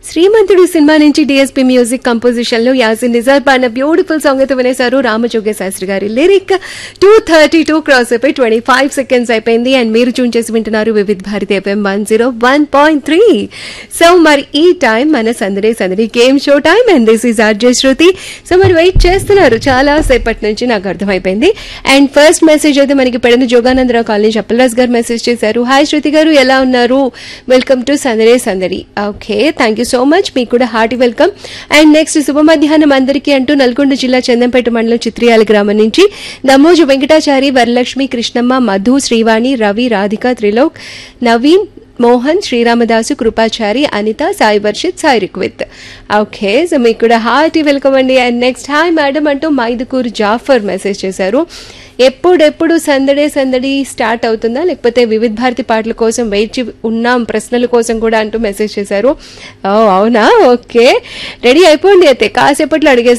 శ్రీమంతుడు సినిమా నుంచి DSP music composition లో యాసిన్ నిజార్ పాడిన బ్యూటిఫుల్ సాంగ్ అయితే వినేశారు రామజోగ శాస్త్రి గారి lyric two thirty two cross అయిపోయి ట్వంటీ ఫైవ్ సెకండ్స్ అయిపోయింది అండ్ మీరు చూన్ చేసి వింటున్నారు Vividh Bharati FM one zero one point three so మరి ఈ టైం మన సందడి సందడి game show time and this is RJ Shruti so మరి వెయిట్ చేస్తున్నారు చాలా సేపటి నుంచి నాకు అర్థమైపోయింది అండ్ ఫస్ట్ మెసేజ్ అయితే మనకి పెడన జోగానందరావు కాలనీ చప్పలరాజ్ గారు మెసేజ్ చేశారు హాయ్ శృతి గారు ఎలా ఉన్నారు వెల్కమ్ టు సందడే సందడి okay thank you so much మీకు కూడా హార్టీ వెల్కమ్ అండ్ నెక్స్ట్ శుభ మధ్యాహ్నం అందరికీ అంటూ నల్గొండ జిల్లా చందంపేట మండలం చిత్రియాల గ్రామం నుంచి దమోజు వెంకటాచారి వరలక్ష్మి కృష్ణమ్మ మధు శ్రీవాణి రవి రాధిక త్రిలోక్ నవీన్ మోహన్ శ్రీరామదాసు కృపాచారి అనిత సాయి వర్షిత్ సాయి రిక్విత్ ఓకే సో మీకు కూడా హార్టీ వెల్కమ్ అండి అండ్ నెక్స్ట్ హాయ్ మేడం అంటూ మైదుకూరు జాఫర్ మెసేజ్ చేశారు ఎప్పుడెప్పుడు సందడే సందడి స్టార్ట్ అవుతుందా లేకపోతే వివిధ భారతి పాటల కోసం వేచి ఉన్నాం ప్రశ్నల కోసం కూడా అంటూ మెసేజ్ చేశారు ఓ అవునా ఓకే రెడీ అయిపోండి అయితే కాసేపట్లో అడిగే